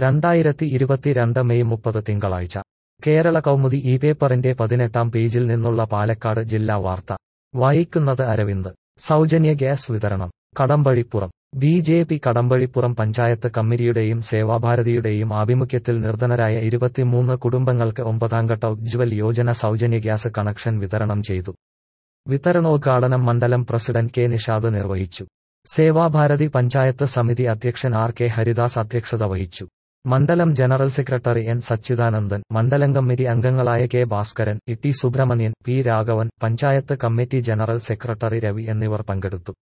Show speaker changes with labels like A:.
A: രണ്ടായിരത്തി ഇരുപത്തിരണ്ട് മെയ് മുപ്പത് തിങ്കളാഴ്ച കേരള കൗമുദി ഈ പേപ്പറിന്റെ പതിനെട്ടാം പേജിൽ നിന്നുള്ള പാലക്കാട് ജില്ലാ വാർത്ത വായിക്കുന്നത് അരവിന്ദ് സൗജന്യ ഗ്യാസ് വിതരണം Kadambazhipuram B J P Kadambazhipuram panchayat കമ്മിറ്റിയുടെയും സേവാഭാരതിയുടെയും ആഭിമുഖ്യത്തിൽ നിർധനരായ ഇരുപത്തിമൂന്ന് കുടുംബങ്ങൾക്ക് ഒമ്പതാംഘട്ട ഉജ്ജ്വൽ യോജന സൗജന്യ ഗ്യാസ് കണക്ഷൻ വിതരണം ചെയ്തു വിതരണോദ്ഘാടനം മണ്ഡലം പ്രസിഡന്റ് കെ നിഷാദ് നിർവഹിച്ചു സേവാഭാരതി പഞ്ചായത്ത് സമിതി അധ്യക്ഷൻ ആർ കെ ഹരിദാസ് അധ്യക്ഷത വഹിച്ചു മണ്ഡലം ജനറൽ സെക്രട്ടറി എൻ സച്ചിദാനന്ദൻ മണ്ഡലം കമ്മിറ്റി അംഗങ്ങളായ K Bhaskaran E T Subramanian P Raghavan panchayat committee general secretary Ravi എന്നിവർ പങ്കെടുത്തു